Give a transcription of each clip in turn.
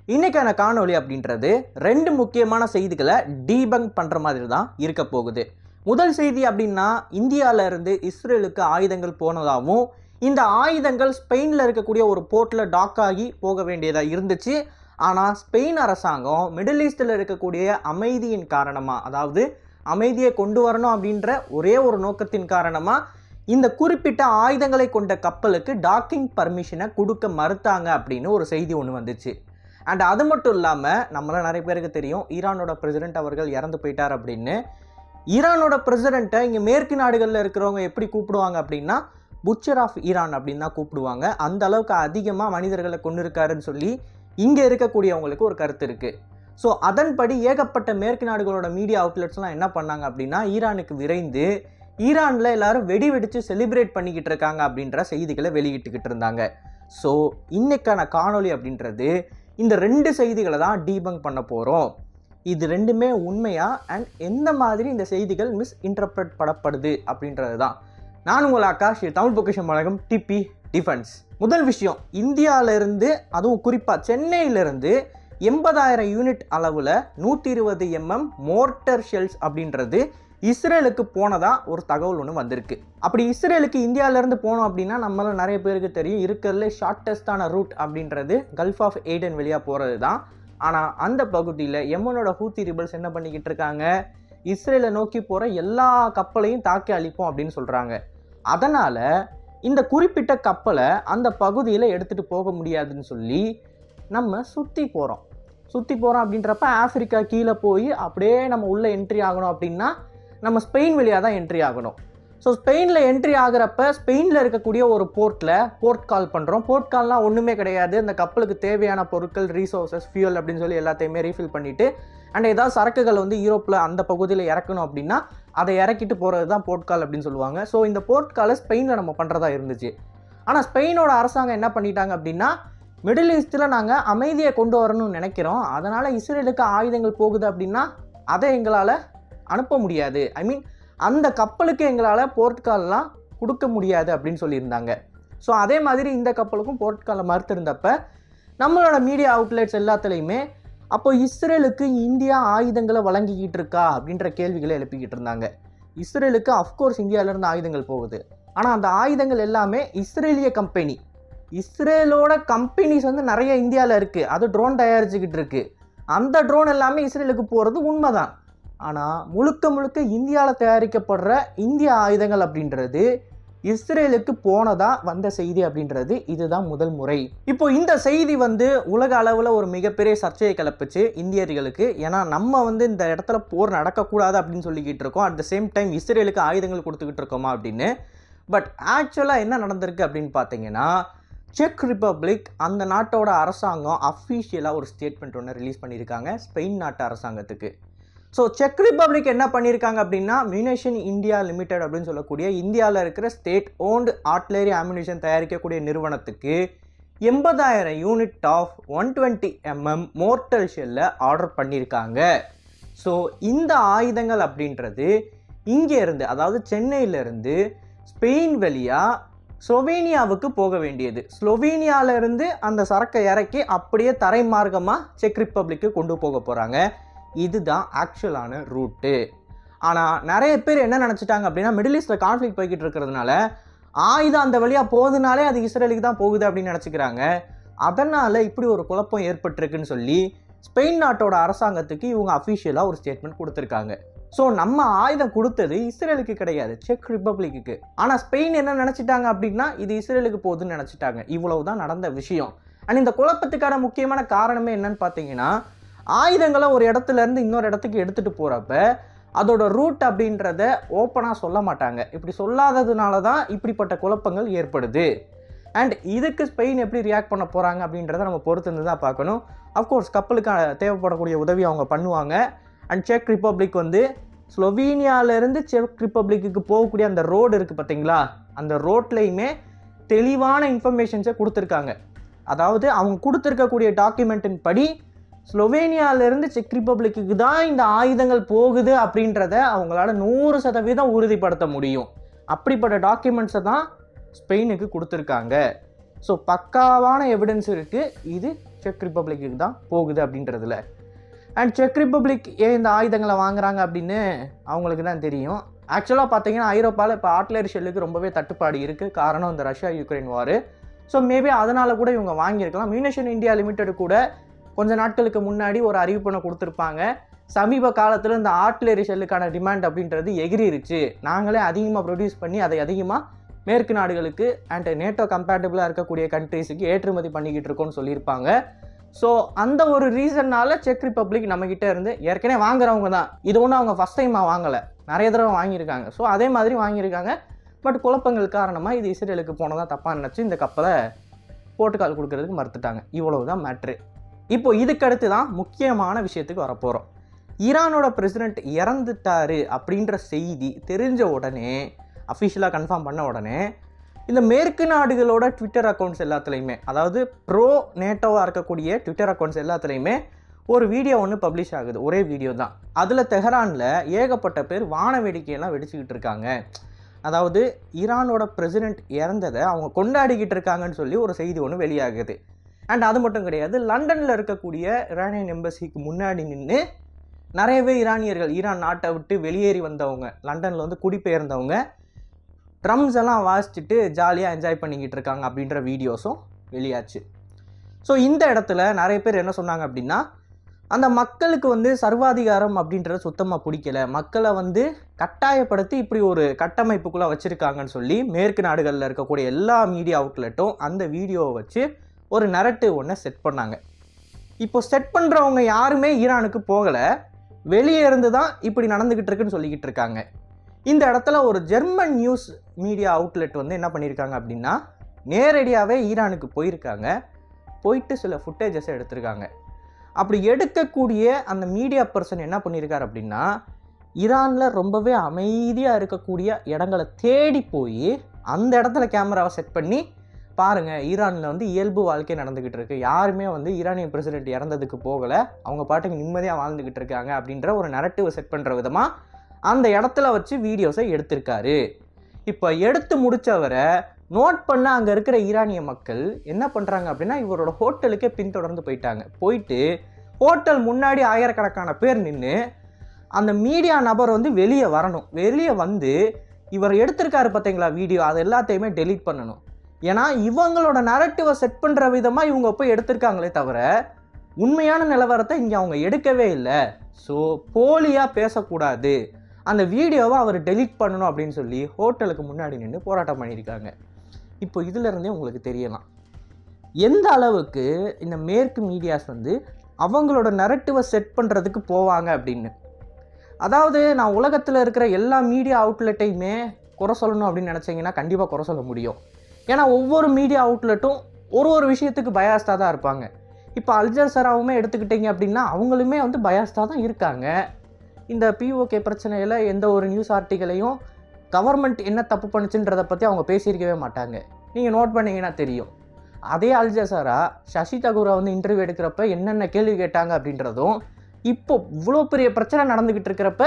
இன்னைக்கான காணொளி அப்படின்றது ரெண்டு முக்கியமான செய்திகளை டீபங்க் பண்ணுற மாதிரி தான் இருக்க போகுது முதல் செய்தி அப்படின்னா இந்தியால இருந்து இஸ்ரேலுக்கு ஆயுதங்கள் போனதாகவும் இந்த ஆயுதங்கள் ஸ்பெயினில் இருக்கக்கூடிய ஒரு போர்ட்டில் டாக் ஆகி போக வேண்டியதாக இருந்துச்சு ஆனால் ஸ்பெயின் அரசாங்கம் மிடில் ஈஸ்டில் இருக்கக்கூடிய அமைதியின் காரணமாக அதாவது அமைதியை கொண்டு வரணும் அப்படின்ற ஒரே ஒரு நோக்கத்தின் காரணமாக இந்த குறிப்பிட்ட ஆயுதங்களை கொண்ட கப்பலுக்கு டாக்கிங் பர்மிஷனை கொடுக்க மறுத்தாங்க அப்படின்னு ஒரு செய்தி ஒன்று வந்துச்சு அண்ட் அது மட்டும் இல்லாமல் நம்மள நிறைய பேருக்கு தெரியும் ஈரானோட பிரசிடென்ட் அவர்கள் இறந்து போயிட்டார் அப்படின்னு ஈரானோட பிரசிடெண்ட்டை இங்கே மேற்கு நாடுகளில் இருக்கிறவங்க எப்படி கூப்பிடுவாங்க அப்படின்னா புச்சர் ஆஃப் ஈரான் அப்படின்னு தான் கூப்பிடுவாங்க அந்த அளவுக்கு அதிகமாக மனிதர்களை கொண்டு இருக்காருன்னு சொல்லி இங்கே இருக்கக்கூடியவங்களுக்கு ஒரு கருத்து இருக்குது ஸோ அதன்படி ஏகப்பட்ட மேற்கு நாடுகளோட மீடியா அவுட்லெட்ஸ்லாம் என்ன பண்ணாங்க அப்படின்னா ஈரானுக்கு விரைந்து ஈரானில் எல்லாரும் வெடி வெடித்து செலிப்ரேட் பண்ணிக்கிட்டு இருக்காங்க அப்படின்ற செய்திகளை வெளியிட்டுக்கிட்டு இருந்தாங்க ஸோ இன்னைக்கான காணொளி அப்படின்றது இந்த ரெண்டு செய்திகளை தான் டீபங்க் பண்ண போகிறோம் இது ரெண்டுமே உண்மையா அண்ட் எந்த மாதிரி இந்த செய்திகள் மிஸ் இன்டர்பிரட் படப்படுது அப்படின்றது தான் நான் உங்கள் ஆகாஷ் இது தமிழ் பொக்கிஷம் வழங்கும் டிபி டிஃபென்ஸ் முதல் விஷயம் இந்தியாவிலேருந்து அதுவும் குறிப்பாக சென்னையிலேருந்து எண்பதாயிரம் யூனிட் அளவில் நூற்றி இருபது எம்எம் மோர்டர் ஷெல்ஸ் அப்படின்றது இஸ்ரேலுக்கு போனதா ஒரு தகவல் ஒன்று வந்திருக்கு அப்படி இஸ்ரேலுக்கு இந்தியாவிலேருந்து போனோம் அப்படின்னா நம்மள நிறைய பேருக்கு தெரியும் இருக்கிறதுல ஷார்ட்டஸ்டான ரூட் அப்படின்றது கல்ஃப் ஆஃப் எய்டன் வழியாக போகிறது தான் ஆனால் அந்த பகுதியில் எம்மனோட ஹூத்தி ரிபல்ஸ் என்ன பண்ணிக்கிட்டு இருக்காங்க இஸ்ரேலை நோக்கி போகிற எல்லா கப்பலையும் தாக்கி அழிப்போம் அப்படின்னு சொல்கிறாங்க அதனால் இந்த குறிப்பிட்ட கப்பலை அந்த பகுதியில் எடுத்துகிட்டு போக முடியாதுன்னு சொல்லி நம்ம சுற்றி போகிறோம் சுற்றி போகிறோம் அப்படின்றப்ப ஆஃப்ரிக்கா கீழே போய் அப்படியே நம்ம உள்ளே என்ட்ரி ஆகணும் அப்படின்னா நம்ம ஸ்பெயின் வழியாக தான் என்ட்ரி ஆகணும் ஸோ ஸ்பெயினில் என்ட்ரி ஆகிறப்ப ஸ்பெயினில் இருக்கக்கூடிய ஒரு போர்ட்டில் போர்ட் கால் பண்ணுறோம் போர்ட் கால்லாம் ஒன்றுமே கிடையாது அந்த கப்பலுக்கு தேவையான பொருட்கள் ரீசோர்சஸ் ஃபியூல் அப்படின்னு சொல்லி எல்லாத்தையுமே ரீஃபில் பண்ணிவிட்டு அண்ட் ஏதாவது சரக்குகள் வந்து யூரோப்பில் அந்த பகுதியில் இறக்கணும் அப்படின்னா அதை இறக்கிட்டு போகிறது தான் போர்ட் கால் அப்படின்னு சொல்லுவாங்க ஸோ இந்த போர்ட் காலை ஸ்பெயினில் நம்ம பண்ணுறதா இருந்துச்சு ஆனால் ஸ்பெயினோட அரசாங்கம் என்ன பண்ணிட்டாங்க அப்படின்னா மிடில் ஈஸ்டில் நாங்கள் அமைதியை கொண்டு வரணும்னு நினைக்கிறோம் அதனால் இஸ்ரேலுக்கு ஆயுதங்கள் போகுது அப்படின்னா அதை எங்களால் அனுப்ப முடியாது ஐ மீன் அந்த கப்பலுக்கு எங்களால் போர்ட்கால்லாம் கொடுக்க முடியாது அப்படின்னு சொல்லியிருந்தாங்க ஸோ அதே மாதிரி இந்த கப்பலுக்கும் போர்ட்காலை மறுத்திருந்தப்ப நம்மளோட மீடியா அவுட்லெட்ஸ் எல்லாத்துலேயுமே அப்போ இஸ்ரேலுக்கு இந்தியா ஆயுதங்களை வழங்கிக்கிட்டு இருக்கா அப்படின்ற கேள்விகளை எழுப்பிக்கிட்டு இருந்தாங்க இஸ்ரேலுக்கு அஃப்கோர்ஸ் இந்தியாவிலேருந்து ஆயுதங்கள் போகுது ஆனால் அந்த ஆயுதங்கள் எல்லாமே இஸ்ரேலிய கம்பெனி இஸ்ரேலோட கம்பெனிஸ் வந்து நிறைய இந்தியாவில் இருக்குது அது ட்ரோன் தயாரிச்சுக்கிட்டு இருக்கு அந்த ட்ரோன் எல்லாமே இஸ்ரேலுக்கு போகிறது உண்மைதான் ஆனால் முழுக்க முழுக்க இந்தியாவில் தயாரிக்கப்படுற இந்திய ஆயுதங்கள் அப்படின்றது இஸ்ரேலுக்கு போனதா வந்த செய்தி அப்படின்றது இதுதான் முதல் முறை இப்போ இந்த செய்தி வந்து உலக அளவில் ஒரு மிகப்பெரிய சர்ச்சையை கிளப்புச்சு இந்தியர்களுக்கு ஏன்னா நம்ம வந்து இந்த இடத்துல போர் நடக்கக்கூடாது அப்படின்னு சொல்லிக்கிட்டு இருக்கோம் அட் த சேம் டைம் இஸ்ரேலுக்கு ஆயுதங்கள் கொடுத்துக்கிட்டு இருக்கோமா அப்படின்னு பட் ஆக்சுவலாக என்ன நடந்திருக்கு அப்படின்னு பார்த்தீங்கன்னா செக் ரிப்பப்ளிக் அந்த நாட்டோட அரசாங்கம் அஃபீஷியலாக ஒரு ஸ்டேட்மெண்ட் ஒன்று ரிலீஸ் பண்ணியிருக்காங்க ஸ்பெயின் நாட்டு அரசாங்கத்துக்கு ஸோ செக் ரிப்பப்ளிக் என்ன பண்ணியிருக்காங்க அப்படின்னா மியூனேஷன் இந்தியா லிமிடெட் அப்படின்னு சொல்லக்கூடிய இந்தியாவில் இருக்கிற ஸ்டேட் ஓன்டு ஆர்ட்லரி அம்யூனிஷன் தயாரிக்கக்கூடிய நிறுவனத்துக்கு எண்பதாயிரம் unit of one twenty mm mortar ஷெல்லை ஆர்டர் பண்ணியிருக்காங்க ஸோ இந்த ஆயுதங்கள் அப்படின்றது இங்கே இருந்து அதாவது சென்னையிலேருந்து ஸ்பெயின் வழியாக ஸ்லோவேனியாவுக்கு போக வேண்டியது ஸ்லோவேனியாவிலேருந்து அந்த சரக்கை இறக்கி அப்படியே தரை மார்க்கமாக செக் ரிப்பப்ளிக்கு கொண்டு போக போகிறாங்க இதுதான் ஆக்சுவலான ரூட்டு ஆனால் நிறைய பேர் என்ன நினச்சிட்டாங்க அப்படின்னா மிடில் ஈஸ்டில் கான்ஃப்ளிக் போய்கிட்டு இருக்கிறதுனால ஆயுதம் அந்த வழியாக போகுதுனாலே அது இஸ்ரேலுக்கு தான் போகுது அப்படின்னு நினச்சிக்கிறாங்க அதனால் இப்படி ஒரு குழப்பம் ஏற்பட்டிருக்குன்னு சொல்லி ஸ்பெயின் நாட்டோட அரசாங்கத்துக்கு இவங்க அஃபிஷியலாக ஒரு ஸ்டேட்மெண்ட் கொடுத்துருக்காங்க ஸோ நம்ம ஆயுதம் கொடுத்தது இஸ்ரேலுக்கு கிடையாது செக் ரிப்பப்ளிக்கு ஆனால் ஸ்பெயின் என்ன நினச்சிட்டாங்க அப்படின்னா இது இஸ்ரேலுக்கு போகுதுன்னு நினச்சிட்டாங்க இவ்வளவு தான் நடந்த விஷயம் அண்ட் இந்த குழப்பத்துக்கான முக்கியமான காரணமே என்னன்னு பார்த்தீங்கன்னா ஆயுதங்களை ஒரு இடத்துல இருந்து இன்னொரு இடத்துக்கு எடுத்துகிட்டு போகிறப்ப அதோட ரூட் அப்படின்றத ஓப்பனாக சொல்ல மாட்டாங்க இப்படி சொல்லாததுனால தான் இப்படிப்பட்ட குழப்பங்கள் ஏற்படுது அண்ட் இதுக்கு ஸ்பெயின் எப்படி ரியாக்ட் பண்ண போகிறாங்க அப்படின்றத நம்ம பொறுத்து இருந்து தான் பார்க்கணும் அஃப்கோர்ஸ் கப்பலுக்கு தேவைப்படக்கூடிய உதவி அவங்க பண்ணுவாங்க அண்ட் செக் ரிப்பப்ளிக் வந்து ஸ்லொவீனியாவிலேருந்து செக் ரிப்பப்ளிக்கு போகக்கூடிய அந்த ரோடு இருக்குது பார்த்தீங்களா அந்த ரோட்லேயுமே தெளிவான இன்ஃபர்மேஷன்ஸை கொடுத்துருக்காங்க அதாவது அவங்க கொடுத்துருக்கக்கூடிய டாக்குமெண்ட்டின் படி ஸ்லோவேனியாவிலேருந்து செக் ரிப்பப்ளிக்கு தான் இந்த ஆயுதங்கள் போகுது அப்படின்றத அவங்களால நூறு சதவீதம் உறுதிப்படுத்த முடியும் அப்படிப்பட்ட டாக்குமெண்ட்ஸை தான் ஸ்பெயினுக்கு கொடுத்துருக்காங்க ஸோ பக்காவான எவிடன்ஸ் இருக்குது இது செக் ரிப்பப்ளிக்கு தான் போகுது அப்படின்றதுல அண்ட் செக் ரிப்பப்ளிக் ஏன் இந்த ஆயுதங்களை வாங்குறாங்க அப்படின்னு அவங்களுக்கு தான் தெரியும் ஆக்சுவலாக பார்த்தீங்கன்னா ஐரோப்பாவில் இப்போ ஆர்ட்லரி ஷெல்லுக்கு ரொம்பவே தட்டுப்பாடு இருக்குது காரணம் இந்த Russia Ukraine war so maybe அதனால் கூட இவங்க வாங்கியிருக்கலாம் மியூனேஷன் இந்தியா லிமிடெட் கூட கொஞ்ச நாட்களுக்கு முன்னாடி ஒரு அறிவிப்பனை கொடுத்துருப்பாங்க சமீப காலத்தில் இந்த ஆர்ட்லரி ஷெல்லுக்கான டிமாண்ட் அப்படின்றது எகிரிருச்சு நாங்களே அதிகமாக ப்ரொடியூஸ் பண்ணி அதை அதிகமாக மேற்கு நாடுகளுக்கு அண்ட் நேட்டோ கம்பேட்டபிளாக இருக்கக்கூடிய கண்ட்ரீஸுக்கு ஏற்றுமதி பண்ணிக்கிட்டு இருக்கோம்னு சொல்லியிருப்பாங்க ஸோ அந்த ஒரு ரீசன்னால செக் ரிப்பப்ளிக் நம்மக்கிட்ட இருந்து ஏற்கனவே வாங்குறவங்க தான் இது ஒன்றும் அவங்க ஃபஸ்ட் டைமாக வாங்கலை நிறைய தடவை வாங்கியிருக்காங்க ஸோ அதே மாதிரி வாங்கியிருக்காங்க பட் குழப்பங்கள் காரணமாக இது இஸ்ரேலுக்கு போனதாக தப்பாக நினச்சி இந்த கப்பலை போட்டுக்கால் கொடுக்கறதுக்கு மறுத்துட்டாங்க இவ்வளவு தான் மேட்ரு இப்போ இதுக்கடுத்து தான் முக்கியமான விஷயத்துக்கு வரப்போகிறோம் ஈரானோட பிரசிடென்ட் இறந்துட்டாரு அப்படின்ற செய்தி தெரிஞ்ச உடனே அஃபிஷியலாக கன்ஃபார்ம் பண்ண உடனே இந்த மேற்கு நாடுகளோட ட்விட்டர் அக்கௌண்ட்ஸ் எல்லாத்துலேயுமே அதாவது ப்ரோ நேட்டோவாக இருக்கக்கூடிய ட்விட்டர் அக்கௌண்ட்ஸ் எல்லாத்துலேயுமே ஒரு வீடியோ ஒன்று பப்ளிஷ் ஆகுது ஒரே வீடியோ தான் அதில் தெஹரானில் ஏகப்பட்ட பேர் வான வேடிக்கையெல்லாம் வெடிச்சுக்கிட்டு இருக்காங்க அதாவது ஈரானோட பிரசிடென்ட் இறந்ததை அவங்க கொண்டாடிக்கிட்டு இருக்காங்கன்னு சொல்லி ஒரு செய்தி ஒன்று வெளியாகுது அண்ட் அது மட்டும் கிடையாது லண்டனில் இருக்கக்கூடிய இரானியன் எம்பசிக்கு முன்னாடி நின்று நிறையவே ஈரானியர்கள் ஈரான் நாட்டை விட்டு வெளியேறி வந்தவங்க லண்டனில் வந்து குடிபெயர்ந்தவங்க ட்ரம்ஸ் எல்லாம் வாசிச்சுட்டு ஜாலியாக என்ஜாய் பண்ணிக்கிட்டு இருக்காங்க அப்படின்ற வீடியோஸும் வெளியாச்சு ஸோ இந்த இடத்துல நிறைய பேர் என்ன சொன்னாங்க அப்படின்னா அந்த மக்களுக்கு வந்து சர்வாதிகாரம் அப்படின்றது சுத்தமாக பிடிக்கல மக்களை வந்து கட்டாயப்படுத்தி இப்படி ஒரு கட்டமைப்புக்குள்ளே வச்சுருக்காங்கன்னு சொல்லி மேற்கு நாடுகளில் இருக்கக்கூடிய எல்லா மீடியா அவுட்லெட்டும் அந்த வீடியோவை வச்சு ஒரு நரட்டிவ் ஒன்றை செட் பண்ணாங்க இப்போ செட் பண்ணுறவங்க யாருமே ஈரானுக்கு போகலை வெளியே இருந்து தான் இப்படி நடந்துக்கிட்டு இருக்குன்னு சொல்லிக்கிட்டு இருக்காங்க இந்த இடத்துல ஒரு ஜெர்மன் நியூஸ் மீடியா அவுட்லெட் வந்து என்ன பண்ணியிருக்காங்க அப்படின்னா நேரடியாகவே ஈரானுக்கு போயிருக்காங்க போயிட்டு சில ஃபுட்டேஜஸை எடுத்திருக்காங்க அப்படி எடுக்கக்கூடிய அந்த மீடியா பர்சன் என்ன பண்ணியிருக்காரு அப்படின்னா ஈரானில் ரொம்பவே அமைதியாக இருக்கக்கூடிய இடங்களை தேடி போய் அந்த இடத்துல கேமராவை செட் பண்ணி பாருங்கள் ஈரானில் வந்து இயல்பு வாழ்க்கை நடந்துக்கிட்டு இருக்கு யாருமே வந்து ஈரானிய பிரசிடென்ட் இறந்ததுக்கு போகலை அவங்க பாட்டுக்கு நிம்மதியாக வாழ்ந்துக்கிட்டு இருக்காங்க அப்படின்ற ஒரு நரட்டிவை செட் பண்ணுற விதமாக அந்த இடத்துல வச்சு வீடியோஸை எடுத்திருக்காரு இப்போ எடுத்து முடித்தவரை நோட் பண்ண அங்கே இருக்கிற ஈரானிய மக்கள் என்ன பண்ணுறாங்க அப்படின்னா இவரோட ஹோட்டலுக்கே பின்தொடர்ந்து போயிட்டாங்க போயிட்டு ஹோட்டல் முன்னாடி ஆயிரக்கணக்கான பேர் நின்று அந்த மீடியா நபர் வந்து வெளியே வரணும் வெளியே வந்து இவர் எடுத்திருக்காரு பார்த்தீங்களா வீடியோ அது எல்லாத்தையுமே டெலீட் பண்ணணும் ஏன்னா இவங்களோட நரட்டிவை செட் பண்ணுற விதமாக இவங்க போய் எடுத்திருக்காங்களே தவிர உண்மையான நிலவரத்தை இங்கே அவங்க எடுக்கவே இல்லை ஸோ போலியாக பேசக்கூடாது அந்த வீடியோவை அவர் டெலீட் பண்ணணும் அப்படின்னு சொல்லி ஹோட்டலுக்கு முன்னாடி நின்று போராட்டம் பண்ணியிருக்காங்க இப்போ இதிலிருந்தே உங்களுக்கு தெரியலாம் எந்த அளவுக்கு இந்த மேற்கு மீடியாஸ் வந்து அவங்களோட நரட்டிவை செட் பண்ணுறதுக்கு போவாங்க அப்படின்னு அதாவது நான் உலகத்தில் இருக்கிற எல்லா மீடியா அவுட்லெட்டையுமே குறை சொல்லணும் அப்படின்னு நினச்சிங்கன்னா கண்டிப்பாக குறை சொல்ல முடியும் ஏன்னா ஒவ்வொரு மீடியா அவுட்லெட்டும் ஒரு ஒரு விஷயத்துக்கு பயாஸ்டாக தான் இருப்பாங்க இப்போ அல்ஜசராவுமே எடுத்துக்கிட்டிங்க அப்படின்னா அவங்களுமே வந்து பயாஸ்டாக தான் இருக்காங்க இந்த பிஓகே பிரச்சனையில் எந்த ஒரு நியூஸ் ஆர்டிக்கலையும் கவர்மெண்ட் என்ன தப்பு பண்ணுச்சுன்றதை பற்றி அவங்க பேசியிருக்கவே மாட்டாங்க நீங்கள் நோட் பண்ணீங்கன்னா தெரியும் அதே அல்ஜசாரா சசி தகூரை வந்து இன்டர்வியூ எடுக்கிறப்ப என்னென்ன கேள்வி கேட்டாங்க அப்படின்றதும் இப்போ இவ்வளோ பெரிய பிரச்சனை நடந்துக்கிட்டு இருக்கிறப்ப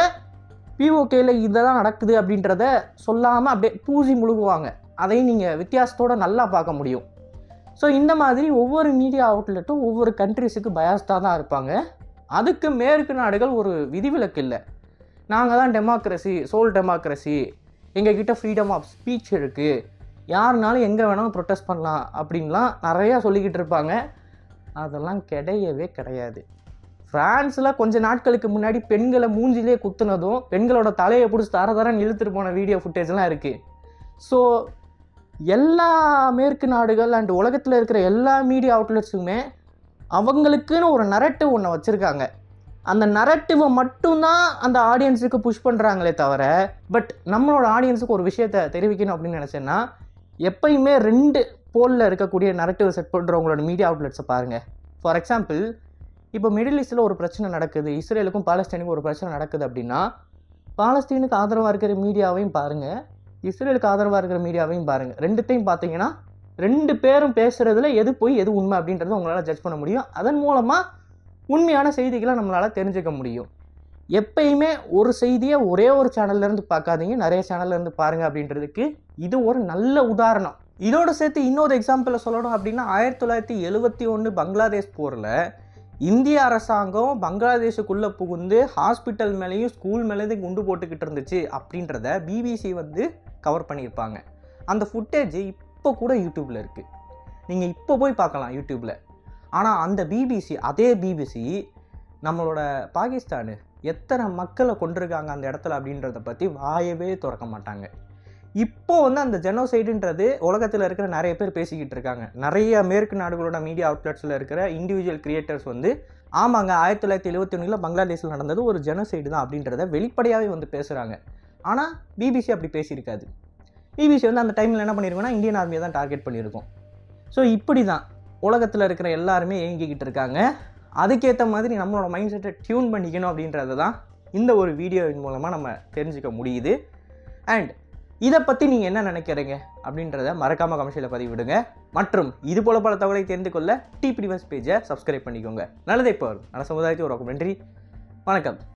பிஓகேல இதெல்லாம் நடக்குது அப்படின்றத சொல்லாமல் அப்படியே பூசி முழுகுவாங்க அதையும் நீங்கள் வித்தியாசத்தோடு நல்லா பார்க்க முடியும் ஸோ இந்த மாதிரி ஒவ்வொரு மீடியா அவுட்லெட்டும் ஒவ்வொரு கண்ட்ரிஸுக்கு பயாஸ்டாக தான் இருப்பாங்க அதுக்கு மேற்கு நாடுகள் ஒரு விதிவிலக்கு இல்லை நாங்கள் தான் டெமோக்ரஸி சோல் டெமோக்ரஸி எங்ககிட்ட ஃப்ரீடம் ஆஃப் ஸ்பீச் இருக்குது யாருனாலும் எங்கே வேணாலும் ப்ரொட்டஸ்ட் பண்ணலாம் அப்படின்லாம் நிறையா சொல்லிக்கிட்டு இருப்பாங்க அதெல்லாம் கிடையவே கிடையாது ஃப்ரான்ஸில் கொஞ்ச நாட்களுக்கு முன்னாடி பெண்களை மூஞ்சிலே குத்துனதும் பெண்களோட தலையை பிடிச்சி தர தரன்னு இழுத்துட்டு போன வீடியோ ஃபுட்டேஜ்லாம் இருக்குது ஸோ எல்லா மேற்கு நாடுகள் அண்ட் உலகத்தில் இருக்கிற எல்லா மீடியா அவுட்லெட்ஸுமே அவங்களுக்குன்னு ஒரு நரட்டிவ் ஒன்று வச்சுருக்காங்க அந்த நரட்டிவை மட்டும்தான் அந்த ஆடியன்ஸுக்கு புஷ் பண்ணுறாங்களே தவிர பட் நம்மளோட ஆடியன்ஸுக்கு ஒரு விஷயத்தை தெரிவிக்கணும் அப்படின்னு நினச்சேன்னா எப்பயுமே ரெண்டு போலில் இருக்கக்கூடிய நரட்டிவ் செட் பண்ணுறவங்களோட மீடியா அவுட்லெட்ஸை பாருங்கள் ஃபார் எக்ஸாம்பிள் இப்போ மிடில் ஈஸ்டில் ஒரு பிரச்சனை நடக்குது இஸ்ரேலுக்கும் பாலஸ்தீனுக்கும் ஒரு பிரச்சனை நடக்குது அப்படின்னா பாலஸ்தீனுக்கு ஆதரவாக இருக்கிற மீடியாவையும் பாருங்கள் இஸ்ரேலுக்கு ஆதரவாக இருக்கிற மீடியாவையும் பாருங்கள் ரெண்டுத்தையும் பார்த்தீங்கன்னா ரெண்டு பேரும் பேசுகிறதுல எது போய் எது உண்மை அப்படின்றத உங்களால் ஜட்ஜ் பண்ண முடியும் அதன் மூலமாக உண்மையான செய்திகளை நம்மளால் தெரிஞ்சுக்க முடியும் எப்பயுமே ஒரு செய்தியை ஒரே ஒரு சேனல்லேருந்து பார்க்காதீங்க நிறைய சேனல்லேருந்து பாருங்கள் அப்படின்றதுக்கு இது ஒரு நல்ல உதாரணம் இதோட சேர்த்து இன்னொரு எக்ஸாம்பிளை சொல்லணும் அப்படின்னா ஆயிரத்தி தொள்ளாயிரத்தி எழுபத்தி ஒன்று பங்களாதேஷ் போரில் இந்திய அரசாங்கம் பங்களாதேஷுக்குள்ளே புகுந்து ஹாஸ்பிட்டல் மேலேயும் ஸ்கூல் மேலேயும் குண்டு போட்டுக்கிட்டு இருந்துச்சு அப்படின்றத பிபிசி வந்து கவர் பண்ணியிருப்பாங்க அந்த ஃபுட்டேஜ் இப்போ கூட யூடியூப்பில் இருக்குது நீங்கள் இப்போ போய் பார்க்கலாம் யூடியூப்பில் ஆனால் அந்த பிபிசி அதே பிபிசி நம்மளோட பாகிஸ்தானு எத்தனை மக்களை கொண்டிருக்காங்க அந்த இடத்துல அப்படின்றத பற்றி வாயவே திறக்க மாட்டாங்க இப்போ வந்து அந்த ஜெனோசைடுன்றது உலகத்தில் இருக்கிற நிறைய பேர் பேசிக்கிட்டு இருக்காங்க நிறைய மேற்கு நாடுகளோட மீடியா அவுட்லெட்ஸில் இருக்கிற இண்டிவிஜுவல் கிரியேட்டர்ஸ் வந்து ஆமாங்க ஆயிரத்தி தொள்ளாயிரத்தி எழுபத்தி ஒன்றில் பங்களாதேஷில் நடந்தது ஒரு ஜெனோசைடு தான் அப்படின்றத வெளிப்படையாகவே வந்து பேசுகிறாங்க ஆனால் பிபிசி அப்படி பேசியிருக்காது பிபிசி வந்து அந்த டைமில் என்ன பண்ணியிருக்கோன்னா இந்தியன் ஆர்மியை தான் டார்கெட் பண்ணியிருக்கோம் ஸோ இப்படி தான் உலகத்தில் இருக்கிற எல்லாருமே இயங்கிக்கிட்டு இருக்காங்க அதுக்கேற்ற மாதிரி நம்மளோட மைண்ட் செட்டை டியூன் பண்ணிக்கணும் அப்படின்றது தான் இந்த ஒரு வீடியோவின் மூலமாக நம்ம தெரிஞ்சுக்க முடியுது அண்ட் இதை பற்றி நீங்கள் என்ன நினைக்கிறீங்க அப்படின்றத மறக்காமல் கமெண்ட்ஸில் பதிவிடுங்க மற்றும் இது போல பல தகவலை தெரிந்து கொள்ள டிபி டிவன்ஸ் பேஜை சப்ஸ்கிரைப் பண்ணிக்கோங்க நல்லதே இப்போ நல்ல சமுதாயத்தை உருவாக்கும் நன்றி வணக்கம்